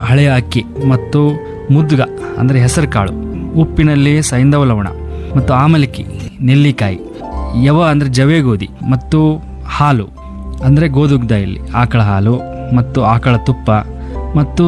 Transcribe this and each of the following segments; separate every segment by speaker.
Speaker 1: ಹಳೆಯ ಅಕ್ಕಿ ಮತ್ತು ಮುದ್ಗ ಅಂದರೆ ಹೆಸರು ಕಾಳು ಉಪ್ಪಿನಲ್ಲಿ ಸೈಂಧವ ಲವಣ ಮತ್ತು ಆಮಲಕ್ಕಿ ನೆಲ್ಲಿಕಾಯಿ ಯವ ಅಂದರೆ ಜವೆ ಗೋಧಿ ಮತ್ತು ಹಾಲು ಅಂದರೆ ಗೋದುಗ್ಧ ಇಲ್ಲಿ ಆಕಳ ಹಾಲು ಮತ್ತು ಆಕಳ ತುಪ್ಪ ಮತ್ತು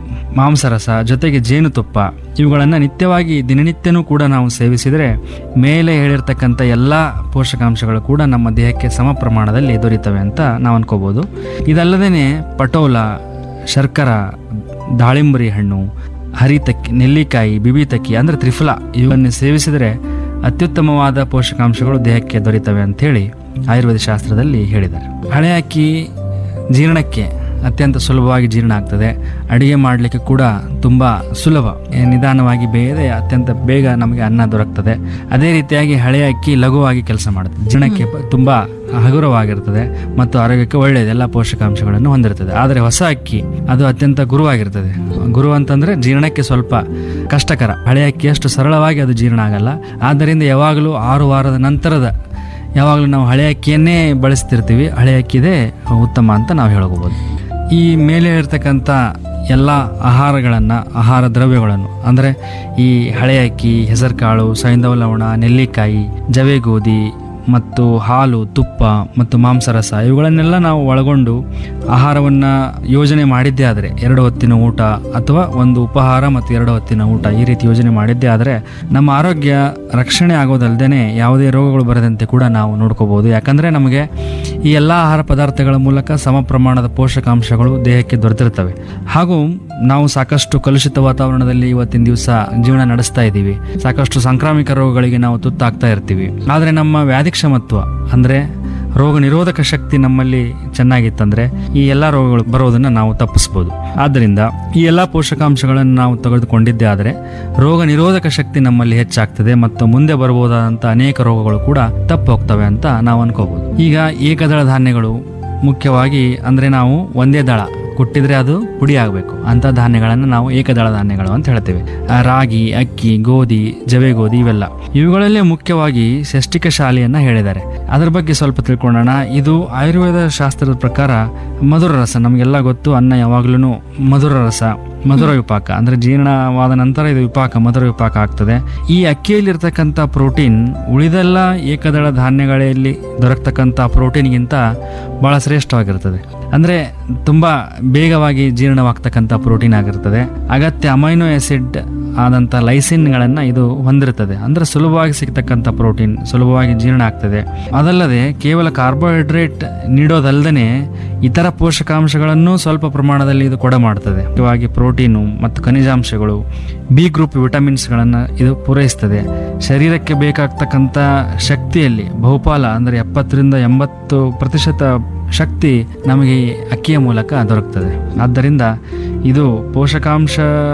Speaker 1: ಮಾಂಸರಸ ಜೊತೆಗೆ ಜೇನುತುಪ್ಪ ಇವುಗಳನ್ನು ನಿತ್ಯವಾಗಿ ದಿನನಿತ್ಯನೂ ಕೂಡ ನಾವು ಸೇವಿಸಿದರೆ ಮೇಲೆ ಹೇಳಿರ್ತಕ್ಕಂಥ ಎಲ್ಲ ಪೋಷಕಾಂಶಗಳು ಕೂಡ ನಮ್ಮ ದೇಹಕ್ಕೆ ಸಮ ಪ್ರಮಾಣದಲ್ಲಿ ದೊರೀತವೆ ಅಂತ ನಾವು ಅನ್ಕೋಬೋದು ಇದಲ್ಲದೇ ಪಟೋಲ ಶರ್ಕರ ದಾಳಿಂಬರಿ ಹಣ್ಣು ಹರಿತಕ್ಕಿ ನೆಲ್ಲಿಕಾಯಿ ಬಿಬಿತಕ್ಕಿ ಅಂದರೆ ತ್ರಿಫಲ ಇವನ್ನು ಸೇವಿಸಿದರೆ ಅತ್ಯುತ್ತಮವಾದ ಪೋಷಕಾಂಶಗಳು ದೇಹಕ್ಕೆ ದೊರೀತವೆ ಅಂಥೇಳಿ ಆಯುರ್ವೇದ ಶಾಸ್ತ್ರದಲ್ಲಿ ಹೇಳಿದ್ದಾರೆ ಹಳೆ ಅಕ್ಕಿ ಜೀರ್ಣಕ್ಕೆ ಅತ್ಯಂತ ಸುಲಭವಾಗಿ ಜೀರ್ಣ ಆಗ್ತದೆ ಅಡುಗೆ ಮಾಡಲಿಕ್ಕೆ ಕೂಡ ತುಂಬ ಸುಲಭ ಏ, ನಿಧಾನವಾಗಿ ಬೇಯದೆ ಅತ್ಯಂತ ಬೇಗ ನಮಗೆ ಅನ್ನ ದೊರಕ್ತದೆ ಅದೇ ರೀತಿಯಾಗಿ ಹಳೆಯ ಅಕ್ಕಿ ಲಘುವಾಗಿ ಕೆಲಸ ಮಾಡುತ್ತೆ ಜೀರ್ಣಕ್ಕೆ ಪ- ತುಂಬ ಹಗುರವಾಗಿರ್ತದೆ ಮತ್ತು ಆರೋಗ್ಯಕ್ಕೆ ಒಳ್ಳೆಯದು ಎಲ್ಲ ಪೋಷಕಾಂಶಗಳನ್ನು ಹೊಂದಿರ್ತದೆ ಆದರೆ ಹೊಸ ಅಕ್ಕಿ ಅದು ಅತ್ಯಂತ ಗುರುವಾಗಿರ್ತದೆ ಗುರು ಅಂತಂದ್ರೆ ಜೀರ್ಣಕ್ಕೆ ಸ್ವಲ್ಪ ಕಷ್ಟಕರ ಹಳೆ ಅಕ್ಕಿ ಅಷ್ಟು ಸರಳವಾಗಿ ಅದು ಜೀರ್ಣ ಆಗಲ್ಲ ಆದ್ದರಿಂದ ಯಾವಾಗಲೂ ಆರು ವಾರದ ನಂತರದ ಯಾವಾಗಲೂ ನಾವು ಹಳೆ ಅಕ್ಕಿಯನ್ನೇ ಬಳಸ್ತಿರ್ತೀವಿ ಹಳೆ ಅಕ್ಕಿದೇ ಉತ್ತಮ ಅಂತ ನಾವು ಹೇಳ್ಕೋಬೋದು ಈ ಮೇಲೆ ಇರ್ತಕ್ಕಂಥ ಎಲ್ಲ ಆಹಾರಗಳನ್ನು ಆಹಾರ ದ್ರವ್ಯಗಳನ್ನು ಅಂದರೆ ಈ ಹಳೆ ಅಕ್ಕಿ ಹೆಸರುಕಾಳು ಸೈಂಧವ ಲವಣ ನೆಲ್ಲಿಕಾಯಿ ಜವೆ ಗೋಧಿ ಮತ್ತು ಹಾಲು ತುಪ್ಪ ಮತ್ತು ಮಾಂಸರಸ ಇವುಗಳನ್ನೆಲ್ಲ ನಾವು ಒಳಗೊಂಡು ಆಹಾರವನ್ನು ಯೋಜನೆ ಮಾಡಿದ್ದೇ ಆದರೆ ಎರಡು ಹೊತ್ತಿನ ಊಟ ಅಥವಾ ಒಂದು ಉಪಹಾರ ಮತ್ತು ಎರಡು ಹೊತ್ತಿನ ಊಟ ಈ ರೀತಿ ಯೋಜನೆ ಮಾಡಿದ್ದೇ ಆದರೆ ನಮ್ಮ ಆರೋಗ್ಯ ರಕ್ಷಣೆ ಆಗೋದಲ್ಲದೆ ಯಾವುದೇ ರೋಗಗಳು ಬರದಂತೆ ಕೂಡ ನಾವು ನೋಡ್ಕೋಬಹುದು ಯಾಕಂದರೆ ನಮಗೆ ಈ ಎಲ್ಲ ಆಹಾರ ಪದಾರ್ಥಗಳ ಮೂಲಕ ಸಮ ಪ್ರಮಾಣದ ಪೋಷಕಾಂಶಗಳು ದೇಹಕ್ಕೆ ದೊರೆತಿರ್ತವೆ ಹಾಗೂ ನಾವು ಸಾಕಷ್ಟು ಕಲುಷಿತ ವಾತಾವರಣದಲ್ಲಿ ಇವತ್ತಿನ ದಿವಸ ಜೀವನ ನಡೆಸ್ತಾ ಇದ್ದೀವಿ ಸಾಕಷ್ಟು ಸಾಂಕ್ರಾಮಿಕ ರೋಗಗಳಿಗೆ ನಾವು ತುತ್ತಾಗ್ತಾ ಇರ್ತೀವಿ ಆದರೆ ನಮ್ಮ ವ್ಯಾಧಿಕ್ಷಮತ್ವ ಅಂದರೆ ರೋಗ ನಿರೋಧಕ ಶಕ್ತಿ ನಮ್ಮಲ್ಲಿ ಚೆನ್ನಾಗಿತ್ತಂದ್ರೆ ಈ ಎಲ್ಲ ರೋಗಗಳು ಬರೋದನ್ನು ನಾವು ತಪ್ಪಿಸ್ಬೋದು ಆದ್ದರಿಂದ ಈ ಎಲ್ಲ ಪೋಷಕಾಂಶಗಳನ್ನು ನಾವು ತೆಗೆದುಕೊಂಡಿದ್ದೇ ಆದರೆ ರೋಗ ನಿರೋಧಕ ಶಕ್ತಿ ನಮ್ಮಲ್ಲಿ ಹೆಚ್ಚಾಗ್ತದೆ ಮತ್ತು ಮುಂದೆ ಬರಬಹುದಾದಂಥ ಅನೇಕ ರೋಗಗಳು ಕೂಡ ತಪ್ಪು ಹೋಗ್ತವೆ ಅಂತ ನಾವು ಅನ್ಕೋಬಹುದು ಈಗ ಏಕದಳ ಧಾನ್ಯಗಳು ಮುಖ್ಯವಾಗಿ ಅಂದರೆ ನಾವು ಒಂದೇ ದಳ ಕುಟ್ಟಿದ್ರೆ ಅದು ಪುಡಿ ಆಗಬೇಕು ಅಂಥ ಧಾನ್ಯಗಳನ್ನು ನಾವು ಏಕದಳ ಧಾನ್ಯಗಳು ಅಂತ ಹೇಳ್ತೇವೆ ಆ ರಾಗಿ ಅಕ್ಕಿ ಗೋಧಿ ಜವೆ ಗೋಧಿ ಇವೆಲ್ಲ ಇವುಗಳಲ್ಲೇ ಮುಖ್ಯವಾಗಿ ಷಷ್ಟಿಕ ಶಾಲೆಯನ್ನ ಹೇಳಿದ್ದಾರೆ ಅದರ ಬಗ್ಗೆ ಸ್ವಲ್ಪ ತಿಳ್ಕೊಳ್ಳೋಣ ಇದು ಆಯುರ್ವೇದ ಶಾಸ್ತ್ರದ ಪ್ರಕಾರ ಮಧುರ ರಸ ನಮಗೆಲ್ಲ ಗೊತ್ತು ಅನ್ನ ಯಾವಾಗ್ಲೂ ಮಧುರ ರಸ ಮಧುರ ವಿಪಾಕ ಅಂದ್ರೆ ಜೀರ್ಣವಾದ ನಂತರ ಇದು ವಿಪಾಕ ಮಧುರ ವಿಪಾಕ ಆಗ್ತದೆ ಈ ಅಕ್ಕಿಯಲ್ಲಿರ್ತಕ್ಕಂಥ ಪ್ರೋಟೀನ್ ಉಳಿದೆಲ್ಲ ಏಕದಳ ಧಾನ್ಯಗಳಲ್ಲಿ ದೊರಕತಕ್ಕಂಥ ಪ್ರೋಟೀನ್ಗಿಂತ ಬಹಳ ಶ್ರೇಷ್ಠವಾಗಿರ್ತದೆ ಅಂದ್ರೆ ತುಂಬಾ ಬೇಗವಾಗಿ ಜೀರ್ಣವಾಗ್ತಕ್ಕಂಥ ಪ್ರೋಟೀನ್ ಆಗಿರ್ತದೆ ಅಗತ್ಯ ಅಮೈನೋ ಆಸಿಡ್ ಆದಂಥ ಲೈಸಿನ್ಗಳನ್ನು ಇದು ಹೊಂದಿರುತ್ತದೆ ಅಂದ್ರೆ ಸುಲಭವಾಗಿ ಸಿಗ್ತಕ್ಕಂಥ ಪ್ರೋಟೀನ್ ಸುಲಭವಾಗಿ ಜೀರ್ಣ ಆಗ್ತದೆ ಅದಲ್ಲದೆ ಕೇವಲ ಕಾರ್ಬೋಹೈಡ್ರೇಟ್ ನೀಡೋದಲ್ಲದೆ ಇತರ ಪೋಷಕಾಂಶಗಳನ್ನು ಸ್ವಲ್ಪ ಪ್ರಮಾಣದಲ್ಲಿ ಇದು ಕೊಡ ಮಾಡ್ತದೆ ಮುಖ್ಯವಾಗಿ ಪ್ರೋಟೀನು ಮತ್ತು ಖನಿಜಾಂಶಗಳು ಬಿ ಗ್ರೂಪ್ ವಿಟಮಿನ್ಸ್ಗಳನ್ನು ಇದು ಪೂರೈಸ್ತದೆ ಶರೀರಕ್ಕೆ ಬೇಕಾಗ್ತಕ್ಕಂಥ ಶಕ್ತಿಯಲ್ಲಿ ಬಹುಪಾಲ ಅಂದರೆ ಎಪ್ಪತ್ತರಿಂದ ಎಂಬತ್ತು ಪ್ರತಿಶತ ಶಕ್ತಿ ನಮಗೆ ಈ ಅಕ್ಕಿಯ ಮೂಲಕ ದೊರಕ್ತದೆ ಆದ್ದರಿಂದ ಇದು ಪೋಷಕಾಂಶ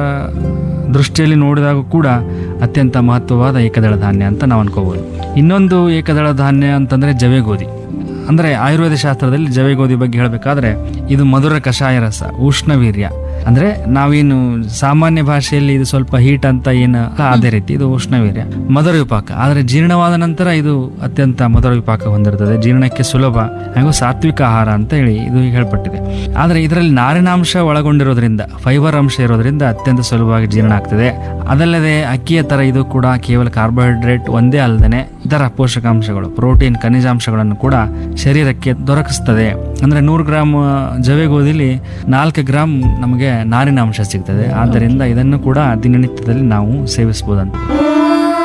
Speaker 1: ದೃಷ್ಟಿಯಲ್ಲಿ ನೋಡಿದಾಗ ಕೂಡ ಅತ್ಯಂತ ಮಹತ್ವವಾದ ಏಕದಳ ಧಾನ್ಯ ಅಂತ ನಾವು ಅನ್ಕೋಬೋದು ಇನ್ನೊಂದು ಏಕದಳ ಧಾನ್ಯ ಅಂತಂದ್ರೆ ಜವೆ ಗೋಧಿ ಅಂದರೆ ಆಯುರ್ವೇದ ಶಾಸ್ತ್ರದಲ್ಲಿ ಜವೆ ಗೋಧಿ ಬಗ್ಗೆ ಹೇಳಬೇಕಾದ್ರೆ ಇದು ಮಧುರ ಕಷಾಯ ರಸ ಉಷ್ಣವೀರ್ಯ ಅಂದ್ರೆ ನಾವೇನು ಸಾಮಾನ್ಯ ಭಾಷೆಯಲ್ಲಿ ಇದು ಸ್ವಲ್ಪ ಹೀಟ್ ಅಂತ ಏನು ಅದೇ ರೀತಿ ಇದು ಉಷ್ಣವೀರ್ಯ ಮಧುರ ವಿಪಾಕ ಆದರೆ ಜೀರ್ಣವಾದ ನಂತರ ಇದು ಅತ್ಯಂತ ಮಧುರ ವಿಪಾಕ ಹೊಂದಿರುತ್ತದೆ ಜೀರ್ಣಕ್ಕೆ ಸುಲಭ ಹಾಗೂ ಸಾತ್ವಿಕ ಆಹಾರ ಅಂತ ಹೇಳಿ ಇದು ಹೇಳ್ಪಟ್ಟಿದೆ ಆದರೆ ಇದರಲ್ಲಿ ನಾರಿನಾಂಶ ಒಳಗೊಂಡಿರೋದ್ರಿಂದ ಫೈಬರ್ ಅಂಶ ಇರೋದ್ರಿಂದ ಅತ್ಯಂತ ಸುಲಭವಾಗಿ ಜೀರ್ಣ ಆಗ್ತದೆ ಅದಲ್ಲದೆ ಅಕ್ಕಿಯ ತರ ಇದು ಕೂಡ ಕೇವಲ ಕಾರ್ಬೋಹೈಡ್ರೇಟ್ ಒಂದೇ ಅಲ್ಲದೆ ಇತರ ಪೋಷಕಾಂಶಗಳು ಪ್ರೋಟೀನ್ ಖನಿಜಾಂಶಗಳನ್ನು ಕೂಡ ಶರೀರಕ್ಕೆ ದೊರಕಿಸ್ತದೆ ಅಂದ್ರೆ ನೂರು ಗ್ರಾಮ್ ಜವೆ ಗೋಧಿಲಿ ನಾಲ್ಕು ಗ್ರಾಮ್ ನಮಗೆ ನಾರಿನಾಂಶ ಸಿಗ್ತದೆ ಆದ್ದರಿಂದ ಇದನ್ನು ಕೂಡ ದಿನನಿತ್ಯದಲ್ಲಿ ನಾವು ಸೇವಿಸಬಹುದಂತ